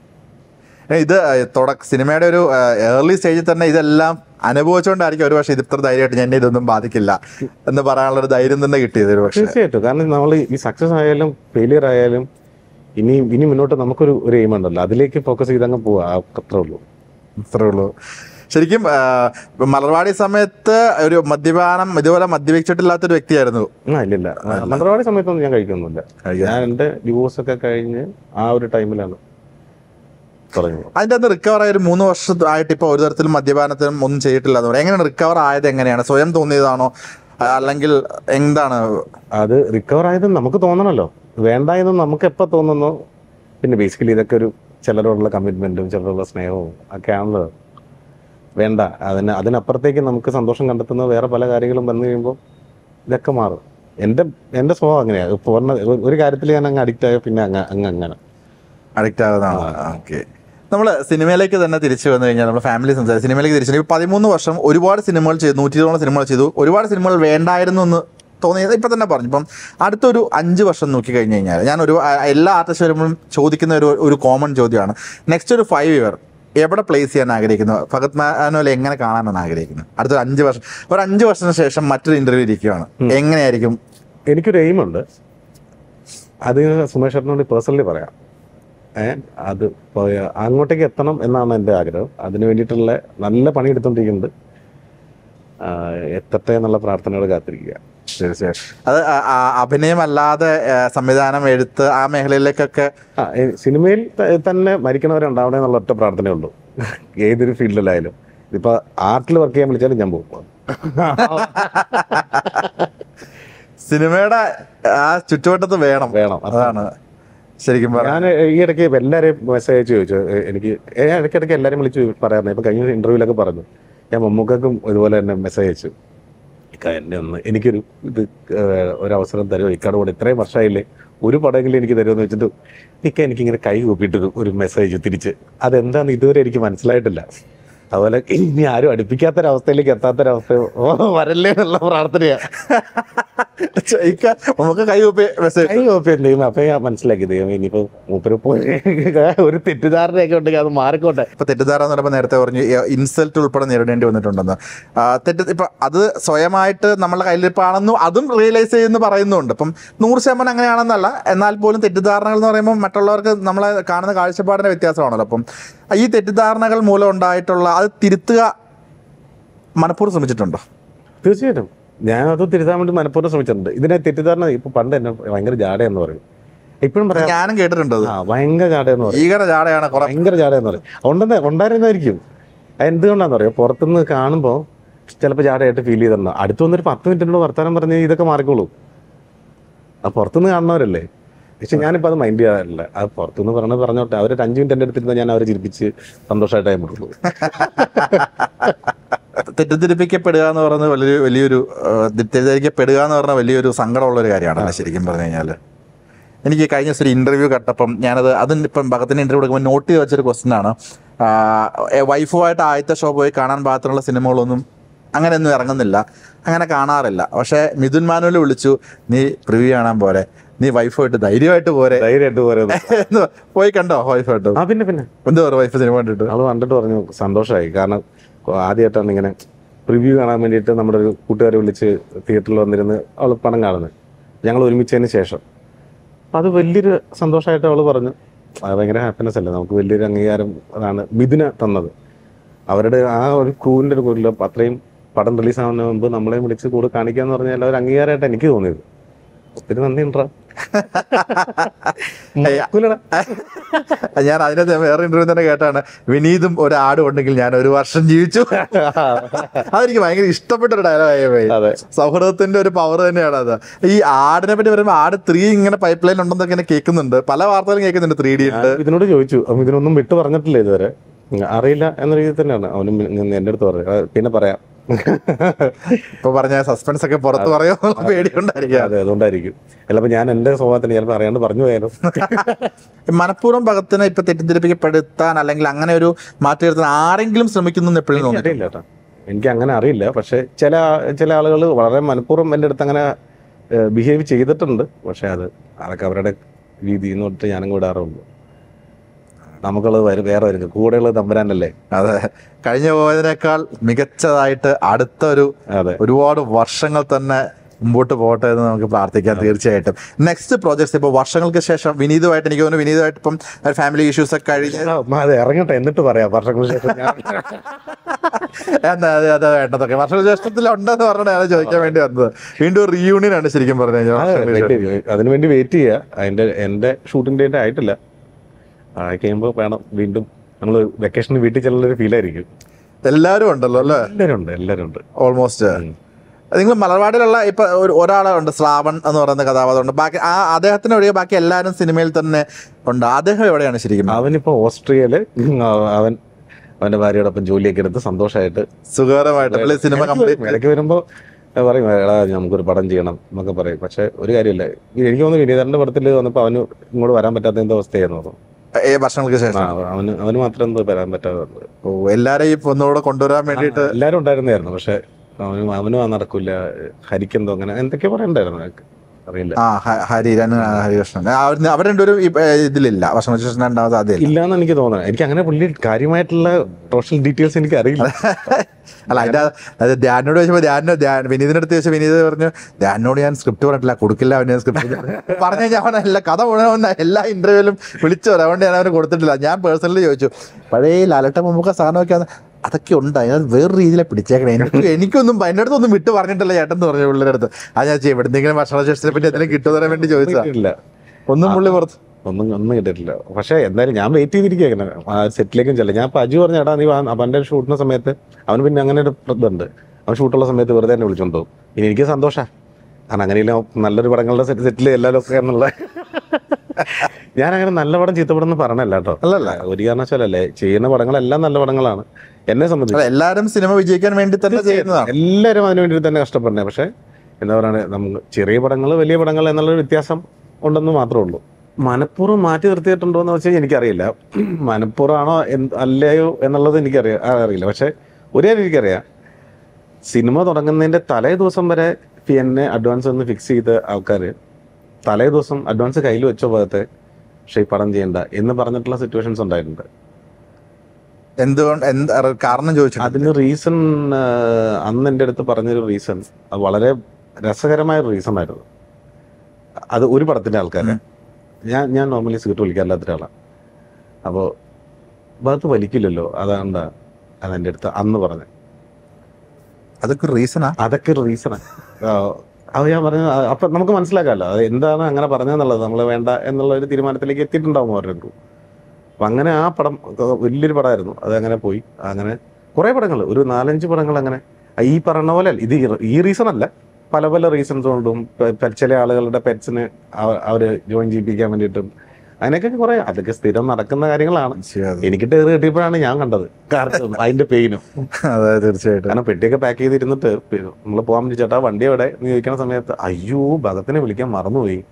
ഏ, ഇത് തുടക്ക സിനിമയുടെ ഒരു ഏർലി സ്റ്റേജിൽ തന്നെ ഇതെല്ലാം അനുഭവിച്ചുകൊണ്ടായിരിക്കും ഒരു പക്ഷേ ഇത് ഇത്ര ധൈര്യമായിട്ട് ഞാൻ ഇതൊന്നും ബാധിക്കില്ല എന്ന് പറയാനുള്ള ഒരു ധൈര്യം തന്നെ കിട്ടിയത് ഒരു പക്ഷേ തീർച്ചയായിട്ടും കാരണം നമ്മൾ ഈ സക്സസ് ആയാലും ഫെയിലിയർ ആയാലും ഇനി ഇനി മുന്നോട്ട് നമുക്കൊരു ഒരു എയിം ഉണ്ടല്ലോ അതിലേക്ക് ഫോക്കസ് ചെയ്തങ്ങ് പോവാ ആ അത്രേ ഉള്ളൂ അത്രേ ഉള്ളൂ ശരിക്കും ആ, മലർവാടി സമയത്ത് ഒരു മദ്യപാനം ഇതുപോലെ മദ്യപിച്ചിട്ടില്ലാത്തൊരു വ്യക്തിയായിരുന്നു ആ ഇല്ലില്ല മന്ത്രവാടി സമയത്തൊന്നും ഞാൻ കഴിക്കൊന്നുമില്ല കഴിക്കാൻ. ഞാൻ എൻ്റെ ഡിവോഴ്സ് ഒക്കെ കഴിഞ്ഞ് ആ ഒരു ടൈമിലാണ് തുടങ്ങിയത് അതിൻ്റെ അകത്ത് റിക്കവർ ആയ ഒരു മൂന്ന് വർഷമായിട്ട് ഇപ്പോൾ ഒരു തരത്തിലും മദ്യപാനത്തിനും ഒന്നും ചെയ്തിട്ടില്ല എന്ന് പറയാം എങ്ങനെയാണ് റിക്കവർ ആയത് എങ്ങനെയാണ് സ്വയം തോന്നിയതാണോ ആ, അല്ലെങ്കിൽ എന്താണ് അത് റിക്കവർ ആയത് നമുക്ക് തോന്നണമല്ലോ വേണ്ട എന്ന് നമുക്ക് എപ്പോൾ തോന്നുന്നോ പിന്നെ ബേസിക്കലി ഇതൊക്കെ ഒരു ചിലരോടുള്ള കമ്മിറ്റ്മെന്റും ചിലരോടുള്ള സ്നേഹവും ഒക്കെ ആണല്ലോ വേണ്ട അതിന് അതിനപ്പുറത്തേക്ക് നമുക്ക് സന്തോഷം കണ്ടെത്തുന്ന വേറെ പല കാര്യങ്ങളും വന്നു കഴിയുമ്പോൾ ഇതൊക്കെ മാറും എൻ്റെ എൻ്റെ സ്വഭാവം അങ്ങനെയാണ് പൂർണ്ണ ഒരു- ഒരു കാര്യത്തിൽ ഞാൻ അങ്ങ് അഡിക്റ്റ് ആയ പിന്നെ അങ്ങ് അങ്ങ് അങ്ങനെ അഡിക്റ്റ് ആകുന്നതാണ് ഓക്കെ നമ്മൾ സിനിമയിലേക്ക് തന്നെ തിരിച്ചു വന്നു കഴിഞ്ഞാൽ നമ്മൾ ഫാമിലി സംസാരിച്ച് സിനിമയിലേക്ക് തിരിച്ചു വന്നു. ഇപ്പൊ പതിമൂന്ന് വർഷം ഒരുപാട് സിനിമകൾ ചെയ്തു നൂറ്റി ഇരുപതോളം സിനിമകൾ ചെയ്തു ഒരുപാട് സിനിമകൾ വേണ്ടായിരുന്നു എന്ന് തോന്നിയത് ഇപ്പം തന്നെ പറഞ്ഞു ഇപ്പം അടുത്തൊരു അഞ്ച് വർഷം നോക്കി കഴിഞ്ഞ് കഴിഞ്ഞാൽ ഞാൻ ഒരു ആ, എല്ലാ ആർട്ടിസ്റ്റ് വരുമ്പോഴും ചോദിക്കുന്ന ഒരു ഒരു കോമൺ ചോദ്യമാണ് നെക്സ്റ്റ് ഒരു ഫൈവ് ഇയർ എവിടെ പ്ലേസ് ചെയ്യാൻ ആഗ്രഹിക്കുന്നു ഫഗത് മാനോലെ എങ്ങനെ കാണാനാണ് ആഗ്രഹിക്കുന്നത് അടുത്തൊരു അഞ്ച് വർഷം ഒരു അഞ്ച് വർഷത്തിന് ശേഷം മറ്റൊരു ഇന്റർവ്യൂ ഇരിക്കുകയാണ് എങ്ങനെയായിരിക്കും എനിക്കൊരു എയിം ഉണ്ട് അത് സുമേഷ് ചേട്ടനോട് പേഴ്സണലി പറയാം ഏ അത് പോയ- അങ്ങോട്ടേക്ക് എത്തണം എന്നാണ് എൻ്റെ ആഗ്രഹം അതിന് വേണ്ടിയിട്ടുള്ള നല്ല പണി എടുത്തോണ്ടിരിക്കുന്നുണ്ട് ആ, എത്തട്ടെ എന്നുള്ള പ്രാർത്ഥനയോട് കാത്തിരിക്കുക തീർച്ചയായും അത് ആ- ആ അഭിനയമല്ലാതെ ആ, സംവിധാനം എഴുത്ത് ആ മേഖലയിലേക്കൊക്കെ ആ ഏ, സിനിമയിൽ ത- തന്നെ മരിക്കണവരുണ്ടാവണേ എന്നുള്ള ഒറ്റ പ്രാർത്ഥനയേ ഉള്ളൂ ഏതൊരു ഫീൽഡിലായാലും ഇപ്പൊ ആർട്ടിൽ വർക്ക് ചെയ്യാൻ വിളിച്ചാലും ഞാൻ പോകും സിനിമയുടെ ആ ചുറ്റുവട്ടത്ത് വേണം വേണം അതാണ് ശരിക്കും പറഞ്ഞാൽ ഞാൻ ഈ ഇടയ്ക്ക് എല്ലാവരെയും മെസ്സേജ് അയച്ച് ചോദിച്ചു എ- എനിക്ക് ഏ, ഇടയ്ക്കിടയ്ക്ക് എല്ലാവരും വിളിച്ച് പറയാറുണ്ട് ഇപ്പൊ കഴിഞ്ഞ ഇന്റർവ്യൂലൊക്കെ പറഞ്ഞു ഞാൻ മമ്മൂക്കും ഇതുപോലെ തന്നെ മെസ്സേജ് അയച്ചു ഇക്ക എന്നെ ഒന്ന് എനിക്കൊരു ഇത് ഏ, ഒരു അവസരം തരുമോ ഇക്കയുടെ കൂടെ ഇത്രയും വർഷമായില്ലേ ഒരു പടമെങ്കിലും എനിക്ക് തരുമെന്ന് വെച്ചിട്ട് ഇക്ക എനിക്കിങ്ങനെ കൈ കൂപ്പിയിട്ട് ഒരു- ഒരു മെസ്സേജ് തിരിച്ച് അതെന്താന്ന് ഇതുവരെ എനിക്ക് മനസ്സിലായിട്ടില്ല അതുപോലെ ഇനി ആരും അടുപ്പിക്കാത്തൊരവസ്ഥയിലേക്ക് എത്താത്തൊരവസ്ഥ ഓ വരല്ലേ എന്നുള്ള പ്രാർത്ഥനയാ ഇക്ക നമുക്ക് കൈകൂപ്പി മെസ്സേജ് കൈ കോപ്പി എന്തെയും അപ്പൊ ഞാൻ മനസ്സിലാക്കി ദൈവം ഇനിയിപ്പോ മൂപ്പര് പോയി ഒരു തെറ്റിദ്ധാരണയൊക്കെ ഉണ്ടെങ്കിൽ അത് മാറിക്കോട്ടെ ഇപ്പൊ തെറ്റിദ്ധാര എന്ന് പറയുമ്പോൾ നേരത്തെ പറഞ്ഞു ഇൻസൾട്ട് ഉൾപ്പെടെ നേരിടേണ്ടി വന്നിട്ടുണ്ടെന്ന് ആ, തെറ്റ് ഇപ്പൊ അത് സ്വയമായിട്ട് നമ്മളുടെ കയ്യിലിരിപ്പാണെന്നും അതും റിയലൈസ് ചെയ്യുന്നു പറയുന്നുണ്ട് അപ്പം നൂറ് ശതമാനം അങ്ങനെയാണെന്നല്ല എന്നാൽ പോലും തെറ്റിദ്ധാരണകൾ എന്ന് പറയുമ്പോൾ മറ്റുള്ളവർക്ക് നമ്മളെ കാണുന്ന കാഴ്ചപ്പാടിന്റെ വ്യത്യാസമാണല്ലോ അപ്പം ഈ തെറ്റിദ്ധാരണകൾ മൂലം ഉണ്ടായിട്ടുള്ള അത് തിരുത്തുക മനഃപൂർവ്വം ശ്രമിച്ചിട്ടുണ്ടോ തീർച്ചയായിട്ടും ഞാൻ അത് തിരുത്താൻ വേണ്ടി മനഃപൂർവ്വം ശ്രമിച്ചിട്ടുണ്ട് ഇതിനെ തെറ്റിദ്ധാരണ ഇപ്പൊ പണ്ട് എന്നെ ഭയങ്കര ജാടയെന്ന് പറയും ഇപ്പോഴും പറയാം ഞാനും കേട്ടിട്ടുണ്ട് അത്. ആ ഭയങ്കര ജാടയെന്ന് പറയും ഭീകര ജാടയാണ് കുറെ ഭയങ്കര ജാടയെന്ന് പറയും ഉണ്ടെന്ന് ഉണ്ടായിരുന്നായിരിക്കും അത് എന്തുകൊണ്ടാന്ന് പറയാം പുറത്തുനിന്ന് കാണുമ്പോൾ ചിലപ്പോൾ ജാടയായിട്ട് ഫീൽ ചെയ്തിട്ടുണ്ടോ അടുത്ത് വന്നൊരു പത്ത് മിനിറ്റിനുള്ള വർത്തമാനം പറഞ്ഞ് ഇതൊക്കെ മാറിക്കോളൂ അത് പുറത്തുനിന്ന് കാണുന്നവരല്ലേ പക്ഷെ ഞാനിപ്പോൾ അത് മൈൻഡ് ചെയ്യാറില്ല അത് പുറത്തുനിന്ന് പറഞ്ഞത് പറഞ്ഞോട്ടെ അവരൊരു അഞ്ച് മിനിറ്റ് എൻ്റെ അടുത്തിരുന്ന ഞാൻ അവരെ ചിരിപ്പിച്ച് സന്തോഷമായിട്ടേ മുട്ടുള്ളൂ തെറ്റിദ്ധരിപ്പിക്കപ്പെടുക എന്ന് പറയുന്നത് വലിയൊരു വലിയൊരു ആ, തെറ്റിദ്ധരിക്കപ്പെടുക എന്ന് പറഞ്ഞാൽ വലിയൊരു സങ്കടമുള്ള ഒരു കാര്യമാണല്ലോ ശരിക്കും പറഞ്ഞു കഴിഞ്ഞാൽ എനിക്ക് കഴിഞ്ഞ ദിവസം ഒരു ഇന്റർവ്യൂ കണ്ടപ്പം ഞാനത് അതിന് ഇപ്പം ഭഗത്തിന്റെ ഇന്റർവ്യൂ കൊടുക്കുമ്പോൾ നോട്ട് ചെയ്ത് വെച്ചൊരു ക്വസ്റ്റൻ ആണ് വൈഫുമായിട്ട് ആദ്യത്തെ ഷോ പോയി കാണാൻ പാകത്തിനുള്ള സിനിമകളൊന്നും അങ്ങനെയൊന്നും ഇറങ്ങുന്നില്ല അങ്ങനെ കാണാറില്ല പക്ഷേ മിഥുൻ മാനുവൽ വിളിച്ചു നീ പ്രിവ്യൂ കാണാൻ പോരെ നീ വൈഫുമായിട്ട് ധൈര്യമായിട്ട് പോരെ ധൈര്യമായിട്ട് പോരുന്നത് എന്ന് പോയി കണ്ടോ വൈഫായിട്ട് ആ പിന്നെ പിന്നെ എന്ത് പറഞ്ഞു വൈഫ് സിനിമ കണ്ടിട്ട് ആള് കണ്ടിട്ട് പറഞ്ഞു സന്തോഷമായി കാരണം ആദ്യമായിട്ടാണ് ഇങ്ങനെ റിവ്യൂ കാണാൻ വേണ്ടിയിട്ട് നമ്മുടെ ഒരു കൂട്ടുകാരെ വിളിച്ച് തിയേറ്ററിൽ വന്നിരുന്ന് അവൾ പണം കാണുന്നത് ഞങ്ങൾ ഒരുമിച്ചതിന് ശേഷം അപ്പം അത് വലിയൊരു സന്തോഷമായിട്ട് അവൾ പറഞ്ഞു അത് ഭയങ്കര ഹാപ്പിനെസ് അല്ലേ നമുക്ക് വലിയൊരു അംഗീകാരം അതാണ് മിഥുന തന്നത് അവരുടെ ആ ഒരു ക്രൂവിൻ്റെ ഒരു കൂരിൽ അത്രയും പടം റിലീസ് ആവുന്നതിന് മുമ്പ് നമ്മളെ വിളിച്ച് കൂടെ കാണിക്കാന്ന് പറഞ്ഞാൽ ഒരു അംഗീകാരമായിട്ട് എനിക്ക് തോന്നിയത് ഒത്തിരി നന്ദി ഉണ്ടോ ഞാൻ അതിനകത്ത് വേറെ ഇന്റർവ്യൂ തന്നെ കേട്ടാണ് വിനീതും ഒരു ആടും ഉണ്ടെങ്കിൽ ഞാൻ ഒരു വർഷം ജീവിച്ചു അതെനിക്ക് ഭയങ്കര ഇഷ്ടപ്പെട്ട ഒരു ഡയലോഗായി പോയി അതെ സൗഹൃദത്തിന്റെ ഒരു പവർ തന്നെയാണ് അത് ഈ ആടിനെ പറ്റി പറയുമ്പോൾ ആട് ത്രീ ഇങ്ങനെ പൈപ്പ് ലൈൻ ഉണ്ടെന്നൊക്കെ ഇങ്ങനെ കേൾക്കുന്നുണ്ട് പല വാർത്തകളും കേൾക്കുന്നുണ്ട് ത്രീ ഡി ഉണ്ട് ഞാൻ ഇതിനോട് ചോദിച്ചു അവൻ ഇതിനൊന്നും വിട്ടു പറഞ്ഞിട്ടില്ല ഇതുവരെ ഉം, അറിയില്ല എന്ന രീതിയിൽ തന്നെയാണ് അവനും എന്റെ അടുത്ത് പറഞ്ഞു "ആ, പിന്നെ പറയാം ഇപ്പൊ പറഞ്ഞ സസ്പെൻസ് ഒക്കെ പുറത്ത് പറയോ എന്നുള്ള പേടിയുണ്ടായിരിക്കും അതെ അതുകൊണ്ടായിരിക്കും ചിലപ്പോ ഞാൻ എന്റെ സ്വഭാവത്തിന് ചിലപ്പോൾ അറിയാണ്ട് പറഞ്ഞു പോയാലും മനഃപൂർവ്വം ഭഗത്തിനെ ഇപ്പൊ തെറ്റിദ്ധരിപ്പിക്കപ്പെടുത്താൻ അല്ലെങ്കിൽ അങ്ങനെ ഒരു മാറ്റി നിർത്താൻ ആരെങ്കിലും ശ്രമിക്കുന്നു എന്ന് എപ്പോഴും തോന്നി അറിയില്ല കേട്ടോ എനിക്ക് അങ്ങനെ അറിയില്ല പക്ഷെ ചില ചില ആളുകൾ വളരെ മനഃപൂർവ്വം എൻ്റെ അടുത്ത് അങ്ങനെ ബിഹേവ് ചെയ്തിട്ടുണ്ട് പക്ഷെ അത് അതൊക്കെ അവരുടെ രീതി എന്ന് തൊട്ട് ഞാനും വിടാറുള്ളൂ നമുക്കുള്ളത് വരും വേറെ വരും കൂടെയുള്ളത് തമ്പുരാനല്ലേ അതെ കഴിഞ്ഞു പോയതിനേക്കാൾ മികച്ചതായിട്ട് അടുത്ത ഒരു അതെ ഒരുപാട് വർഷങ്ങൾ തന്നെ മുമ്പോട്ട് പോകട്ടെ എന്ന് നമുക്ക് പ്രാർത്ഥിക്കാം തീർച്ചയായിട്ടും നെക്സ്റ്റ് പ്രോജക്ട്സ് ഇപ്പോൾ വർഷങ്ങൾക്ക് ശേഷം വിനീതുമായിട്ട് എനിക്ക് തോന്നുന്നു വിനീതുമായിട്ട് ഇപ്പം ഫാമിലി ഇഷ്യൂസ് ഒക്കെ കഴിഞ്ഞ് എടാ, അമ്മ, അത് ഇറങ്ങട്ടെ എന്നിട്ട് പറയാം വർഷങ്ങൾക്ക് ശേഷം ഞാൻ എന്താ അത് അത് വേണ്ടതൊക്കെ വർഷങ്ങൾക്ക് ശേഷത്തിൽ ഉണ്ടെന്ന് പറഞ്ഞാണ് ചോദിക്കാൻ വേണ്ടി വന്നത് വീണ്ടും റീയൂണിയൻ ആണ് ശരിക്കും പറഞ്ഞു കഴിഞ്ഞാൽ വർഷങ്ങൾക്ക് ശേഷം. അതിനു വേണ്ടി വെയിറ്റ് ചെയ്യുക അതിന്റെ എന്റെ ഷൂട്ടിംഗ് ഡേറ്റ് ആയിട്ടില്ല ആയി കഴിയുമ്പോൾ വേണം വീണ്ടും നമ്മൾ വെക്കേഷന് വീട്ടിൽ ചെല്ലുന്ന ഒരു ഫീൽ ആയിരിക്കും എല്ലാവരും ഉണ്ടല്ലോ അല്ലേ എല്ലാവരും ഉണ്ട് എല്ലാവരും ഉണ്ട് ഓൾമോസ്റ്റ് നിങ്ങൾ മലർവാടിലുള്ള ഇപ്പൊ ഒരു ഒരാളുണ്ട് ശ്രാവൺ എന്ന് പറയുന്ന കഥാപാത്രമുണ്ട് ബാക്കി ആ അദ്ദേഹത്തിന് ഒഴികെ ബാക്കി എല്ലാവരും സിനിമയിൽ തന്നെ ഉണ്ട് അദ്ദേഹം എവിടെയാണ് ശരിക്കും അവനിപ്പോ ഓസ്ട്രിയയില് അവൻ അവന്റെ ഭാര്യയോടൊപ്പം ജോലിയൊക്കെ എടുത്ത് സന്തോഷമായിട്ട് സുഖകരമായിട്ട് പുള്ളി സിനിമ കംപ്ലീറ്റ് ഇടയ്ക്ക് വരുമ്പോ പറയും എടാ നമുക്കൊരു പടം ചെയ്യണം എന്നൊക്കെ പറയും പക്ഷെ ഒരു കാര്യമില്ല എനിക്ക് തോന്നുന്നു വിനീതന്റെ പടത്തിൽ വന്നപ്പോ അവന് ഇങ്ങോട്ട് വരാൻ പറ്റാത്ത എന്തോ അവസ്ഥയായിരുന്നു തോന്നുന്നു ഏ വർഷങ്ങൾക്ക് ആ, ശേഷം അവന് അവന് മാത്രം എന്തോ വരാൻ പറ്റാതെ വന്നത്. ഓ എല്ലാരെയും ഒന്നുകൂടെ കൊണ്ടുവരാൻ വേണ്ടിയിട്ട് എല്ലാരും ഉണ്ടായിരുന്നായിരുന്നു പക്ഷെ അവനും അവനും അത് നടക്കൂല ഹരിക്കെന്തോ അങ്ങനെ എന്തൊക്കെ പറയണ്ടായിരുന്നു എനിക്ക് അറിയില്ല ആ ഹ- ഹരി രൺ- ഹരികൃഷ്ണൻ ആ, അവര് അവർ രണ്ടുപേരും ഈ, ഏ, ഇതിലില്ല വർഷങ്ങൾക്ക് ശേഷം രണ്ടാമത് സാധ്യതയില്ല ഇല്ലാന്ന് എനിക്ക് തോന്നുന്നത് എനിക്ക് അങ്ങനെ പുള്ളി കാര്യമായിട്ടുള്ള പ്രൊഫഷണൽ ഡീറ്റെയിൽസ് എനിക്ക് അറിയില്ല അല്ല അതിന്റെ അത് ധ്യാനോട് ചോദിച്ചപ്പോൾ ധ്യാനോ ധ്യാൻ വിനീതിന്റെ അടുത്ത് ചോദിച്ചാൽ വിനീത് പറഞ്ഞു ധ്യാനോട് ഞാൻ സ്ക്രിപ്റ്റ് പറഞ്ഞിട്ടില്ല കൊടുക്കില്ല അവന് സ്ക്രിപ്റ്റ് പറഞ്ഞു കഴിഞ്ഞാൽ അവൻ എല്ലാ കഥ മുഴുവൻ എല്ലാ ഇന്റർവ്യൂവിലും വിളിച്ചു വരാം അതുകൊണ്ട് ഞാൻ അവന് കൊടുത്തിട്ടില്ല ഞാൻ പേഴ്സണലി ചോദിച്ചു പഴയ ലാലട്ട മുമ്പൊക്കെ സാധനമൊക്കെ അതൊക്കെ ഉണ്ട് അതിനകത്ത് വേറെ രീതിയിലെ പിടിച്ചേക്കണേ എനിക്ക് എനിക്കൊന്നും എൻ്റെ അടുത്തൊന്നും വിട്ട് പറഞ്ഞിട്ടില്ല ചേട്ടൻ എന്ന് പറഞ്ഞു പുള്ളിയുടെ അടുത്ത് അത് ഞാൻ ചെയ്യും എവിടെന്തെങ്കിലും ഭക്ഷണശേഷത്തിനെ പറ്റി എന്തെങ്കിലും കിട്ടുമോ തരാൻ വേണ്ടി ചോദിച്ചാ ഇല്ല ഒന്നും പുള്ളി പുറത്ത് ഒന്നും ഒന്നും കിട്ടിയിട്ടില്ല പക്ഷെ എന്തായാലും ഞാൻ വെയിറ്റ് ചെയ്തിരിക്കുകയാണ് ആ സെറ്റിലേക്കും ചെല്ലാം ഞാൻ ഇപ്പൊ അജു പറഞ്ഞ എടാ നീ വാ അവന്റെ ഷൂട്ടിന്റെ സമയത്ത് അവന് പിന്നെ അങ്ങനെ ഒരു ഇതുണ്ട് അവൻ ഷൂട്ടുള്ള സമയത്ത് വെറുതെ എന്നെ വിളിച്ചോണ്ടോ ഇനി എനിക്ക് സന്തോഷാ കാരണം അങ്ങനെയില്ല നല്ലൊരു പടങ്ങളുടെ സെറ്റ് സെറ്റിൽ എല്ലാവരും ഒക്കെ എന്നുള്ള ഞാൻ അങ്ങനെ നല്ല പടം ചീത്ത പടം എന്ന് പറഞ്ഞല്ല കേട്ടോ അല്ലല്ല. ഒരു കാരണവശാലല്ലേ ചെയ്യുന്ന പടങ്ങളെല്ലാം നല്ല പടങ്ങളാണ് എന്നെ സംബന്ധിച്ച് അല്ല, എല്ലാവരും സിനിമ വിജയിക്കാൻ വേണ്ടി തന്നെ ചെയ്യുന്നതാണ് എല്ലാവരും അതിനു വേണ്ടി തന്നെ കഷ്ടപ്പെടുന്നത് പക്ഷെ എന്താ പറയുക നമുക്ക് ചെറിയ പടങ്ങൾ വലിയ പടങ്ങൾ എന്നുള്ളൊരു വ്യത്യാസം ഉണ്ടെന്ന് മാത്രമേ ഉള്ളൂ മനഃപൂർവ്വം മാറ്റി നിർത്തിയിട്ടുണ്ടോ എന്ന് വെച്ചാൽ എനിക്കറിയില്ല മനഃപൂർവ്വമാണോ എന്ത് അല്ലയോ എന്നുള്ളത് എനിക്കറിയാം ആ, അറിയില്ല പക്ഷെ ഒരു കാര്യം എനിക്കറിയാം സിനിമ തുടങ്ങുന്നതിന്റെ തലേ ദിവസം വരെ എന്നെ അഡ്വാൻസ് ഒന്ന് ഫിക്സ് ചെയ്ത ആൾക്കാർ തലേ ദിവസം അഡ്വാൻസ് കയ്യിൽ വെച്ച ഭാഗത്ത് പക്ഷേ ഈ പടം ചെയ്യണ്ട എന്ന് പറഞ്ഞിട്ടുള്ള സിറ്റുവേഷൻസ് ഉണ്ടായിട്ടുണ്ട് എന്തുകൊണ്ട് എന്ത് കാരണം ചോദിച്ചു അതിന് റീസൺ അന്ന് എൻ്റെ അടുത്ത് പറഞ്ഞൊരു റീസൺ അത് വളരെ രസകരമായ ഒരു റീസൺ ആയിരുന്നു അത് ഒരു പടത്തിന്റെ ആൾക്കാരെ ഞാൻ ഞാൻ നോർമലി സിഗരറ്റ് വലിക്കാറില്ലാത്ത ഒരാളാണ് അപ്പോൾ ഭാഗത്ത് വലിക്കില്ലല്ലോ അതാണ്ടാ അതെൻ്റെ അടുത്ത് അന്ന് പറഞ്ഞത് അതൊക്കെ റീസണാ അതൊക്കെ ഒരു റീസണാണ് അത് ഞാൻ പറഞ്ഞ അപ്പൊ നമുക്ക് മനസ്സിലാക്കാമല്ലോ അത് എന്താണ് അങ്ങനെ പറഞ്ഞതെന്നുള്ളത് നമ്മൾ വേണ്ട എന്നുള്ള ഒരു തീരുമാനത്തിലേക്ക് എത്തിയിട്ടുണ്ടാവും അവരുടെ അപ്പൊ അങ്ങനെ ആ പടം ഏർ വലിയൊരു പടമായിരുന്നു അത് അങ്ങനെ പോയി അങ്ങനെ കുറെ പടങ്ങൾ ഒരു നാലഞ്ച് പടങ്ങൾ അങ്ങനെ ഈ പറഞ്ഞ പോലെ ഇത് ഈ- ഈ റീസൺ അല്ല പല പല റീസൺസ് കൊണ്ടും പ- പ- ചില ആളുകളുടെ പെറ്റ്സിന് അവര് ജോയിൻ ചെയ്യിപ്പിക്കാൻ വേണ്ടിയിട്ടും അതിനൊക്കെ കുറെ അതൊക്കെ സ്ഥിരം നടക്കുന്ന കാര്യങ്ങളാണ് എനിക്ക് ടേറ് കിട്ടിയപ്പോഴാണ് ഞാൻ കണ്ടത് കാരണം അതിന്റെ പെയിനും അതെ തീർച്ചയായിട്ടും കാരണം പെട്ടിയൊക്കെ പാക്ക് ചെയ്തിരുന്നിട്ട് നമ്മൾ പോകാൻ വേണ്ടി ചേട്ടാ വണ്ടി എവിടെ എന്ന് ചോദിക്കുന്ന സമയത്ത് അയ്യോ ഭഗത്തിനെ വിളിക്കാൻ മറന്നുപോയി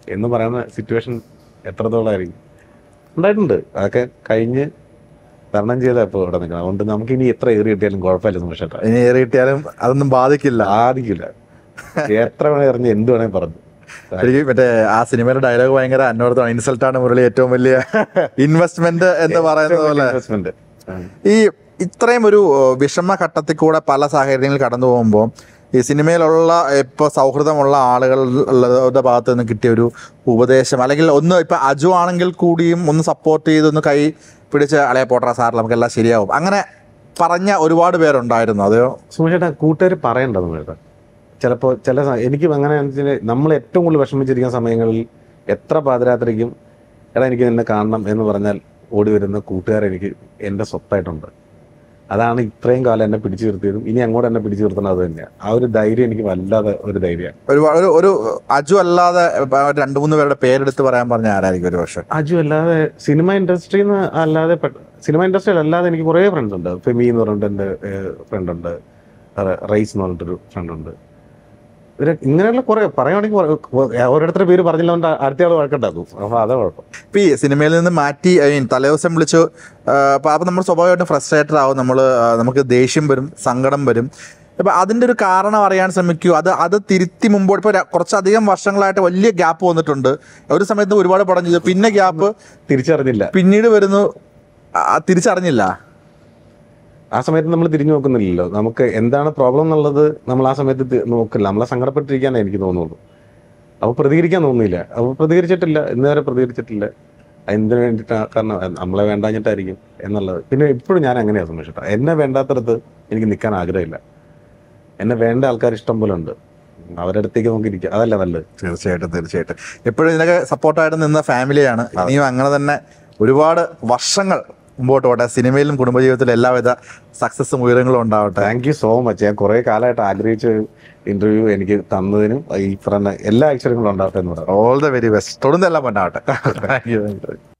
എന്ന് പറയുന്ന സിറ്റുവേഷൻ എത്രത്തോളമായിരിക്കും ഉണ്ടായിട്ടുണ്ട് അതൊക്കെ കഴിഞ്ഞ് തരണം ചെയ്താൽ ഇപ്പോൾ ഇവിടെ നിൽക്കണം അതുകൊണ്ട് നമുക്ക് ഇനി എത്ര ഏറി കിട്ടിയാലും കുഴപ്പമില്ല സുമേഷേട്ടാ ഇനി ഏറി കിട്ടിയാലും അതൊന്നും ബാധിക്കില്ല സാധിക്കില്ല എത്ര വേണേ എറിഞ്ഞ് എന്ത് വേണേ പറഞ്ഞു എനിക്ക് മറ്റേ ആ സിനിമയിലെ ഡയലോഗ് ഭയങ്കര അന്വർത്ഥമാണ് ഇൻസൾട്ട് ആണ് മുരളി ഏറ്റവും വലിയ ഇൻവെസ്റ്റ്മെന്റ് എന്ന് പറയുന്നത് പോലെ ഇൻവെസ്റ്റ്മെന്റ് ഈ ഇത്രയും ഒരു ഏഹ്, വിഷമഘട്ടത്തിൽ കൂടെ പല സാഹചര്യങ്ങളിൽ കടന്നു പോകുമ്പോൾ ഈ സിനിമയിലുള്ള ഇപ്പോൾ സൗഹൃദമുള്ള ആളുകളുടെ ഭാഗത്ത് നിന്ന് കിട്ടിയ ഒരു ഉപദേശം അല്ലെങ്കിൽ ഒന്ന് ഇപ്പം അജു ആണെങ്കിൽ കൂടിയും ഒന്ന് സപ്പോർട്ട് ചെയ്ത് ഒന്ന് കൈ പിടിച്ച് അളയ പോട്ടറ സാറിൽ നമുക്കെല്ലാം ശരിയാവും അങ്ങനെ പറഞ്ഞ ഒരുപാട് പേരുണ്ടായിരുന്നു അതെയോ സുമേഷേട്ടാ കൂട്ടുകാർ പറയണ്ട സുമേഷേട്ടാ ചിലപ്പോൾ ചില സ- എനിക്കും അങ്ങനെ വെച്ചാൽ നമ്മൾ ഏറ്റവും കൂടുതൽ വിഷമിച്ചിരിക്കുന്ന സമയങ്ങളിൽ എത്ര പാതിരാത്രിക്കും എടാ എനിക്ക് നിന്നെ കാണണം എന്ന് പറഞ്ഞാൽ ഓടി വരുന്ന കൂട്ടുകാർ എനിക്ക് എൻ്റെ സ്വത്തായിട്ടുണ്ട് അതാണ് ഇത്രയും കാലം എന്നെ പിടിച്ചു നിർത്തിയതും ഇനി അങ്ങോട്ട് എന്നെ പിടിച്ചു നിർത്തുന്നത് അത് തന്നെയാണ് ആ ഒരു ധൈര്യം എനിക്ക് വല്ലാതെ ഒരു ധൈര്യമാണ് ഒരുപാട് ഒരു ഒരു അജു അല്ലാതെ ഇപ്പൊ രണ്ട് മൂന്ന് പേരുടെ പേരെടുത്ത് പറയാൻ പറഞ്ഞ ആരായിരിക്കും ഒരു പക്ഷേ അജു അല്ലാതെ സിനിമ ഇൻഡസ്ട്രിയിൽ നിന്ന് അല്ലാതെ പെട്ട- സിനിമ ഇൻഡസ്ട്രിയിൽ അല്ലാതെ എനിക്ക് കുറേ ഫ്രണ്ട്സ് ഉണ്ട് ഫെമി എന്ന് പറഞ്ഞിട്ട് എൻ്റെ ഫ്രണ്ട് ഉണ്ട് റ- റൈസ് എന്ന് പറഞ്ഞിട്ടൊരു ഫ്രണ്ട് ഉണ്ട് ഇവര് ഇങ്ങനെയുള്ള കുറെ പറയുകയാണെങ്കിൽ കുറെ- കുറെ- ഓരോരുത്തരുടെ പേര് പറഞ്ഞില്ലാണ്ട് അടുത്ത ആൾ വഴക്കുണ്ടാക്കും അപ്പൊ അതാ കുഴപ്പം ഇപ്പം ഈ സിനിമയിൽ നിന്ന് മാറ്റി ഐ മീൻ തലേദിവസം വിളിച്ചു അപ്പം അപ്പം നമ്മൾ സ്വാഭാവികമായിട്ടും ഫ്രസ്ട്രേറ്റഡ് ആവും നമ്മൾ നമുക്ക് ദേഷ്യം വരും സങ്കടം വരും അപ്പം അതിൻ്റെ ഒരു കാരണം അറിയാൻ ശ്രമിക്കൂ അത് അത് തിരുത്തി മുമ്പോട്ട് ഇപ്പോൾ കുറച്ചധികം വർഷങ്ങളായിട്ട് വലിയ ഗ്യാപ്പ് വന്നിട്ടുണ്ട് ഒരു സമയത്ത് ഒരുപാട് പടം ചെയ്തു പിന്നെ ഗ്യാപ്പ് തിരിച്ചറിഞ്ഞില്ല പിന്നീട് വരുന്നു ആ, തിരിച്ചറിഞ്ഞില്ല ആ സമയത്ത് നമ്മൾ തിരിഞ്ഞു നോക്കുന്നില്ലല്ലോ നമുക്ക് എന്താണ് പ്രോബ്ലം എന്നുള്ളത് നമ്മൾ ആ സമയത്ത് തി- നോക്കില്ല നമ്മളെ സങ്കടപ്പെട്ടിരിക്കാനേ എനിക്ക് തോന്നുള്ളൂ അപ്പോൾ പ്രതികരിക്കാൻ തോന്നുന്നില്ല അപ്പോൾ പ്രതികരിച്ചിട്ടില്ല ഇന്ന് വരെ പ്രതികരിച്ചിട്ടില്ല എന്തിനു വേണ്ടിയിട്ടാ കാരണം നമ്മളെ വേണ്ടാഞ്ഞിട്ടായിരിക്കും എന്നുള്ളത് പിന്നെ ഇപ്പോഴും ഞാൻ അങ്ങനെയാണ് സംരക്ഷിട്ടോ എന്നെ വേണ്ടാത്തടത്ത് എനിക്ക് നിൽക്കാൻ ആഗ്രഹമില്ല എന്നെ വേണ്ട ആൾക്കാർ ഇഷ്ടം പോലെ ഉണ്ട് അവരുടെ അടുത്തേക്ക് നമുക്ക് ഇരിക്കാം അതല്ല നല്ലത് തീർച്ചയായിട്ടും തീർച്ചയായിട്ടും എപ്പോഴും ഇതിനൊക്കെ സപ്പോർട്ടായിട്ട് നിന്ന ഫാമിലിയാണ് ഇനിയും അങ്ങനെ തന്നെ ഒരുപാട് വർഷങ്ങൾ മുമ്പോട്ട് പോട്ടെ സിനിമയിലും കുടുംബജീവിതത്തിലും എല്ലാവിധ സക്സസും ഉയരങ്ങളും ഉണ്ടാവട്ടെ താങ്ക് യു സോ മച്ച് ഞാൻ കുറേ കാലമായിട്ട് ആഗ്രഹിച്ച ഇന്റർവ്യൂ എനിക്ക് തന്നതിനും ഈ പറഞ്ഞ എല്ലാ ഐശ്വര്യങ്ങളും ഉണ്ടാവട്ടെ എന്ന് പറയാം ഓൾ ദ വെരി ബെസ്റ്റ് തൊടുന്നെല്ലാം പൊന്നാവട്ടെ താങ്ക് യു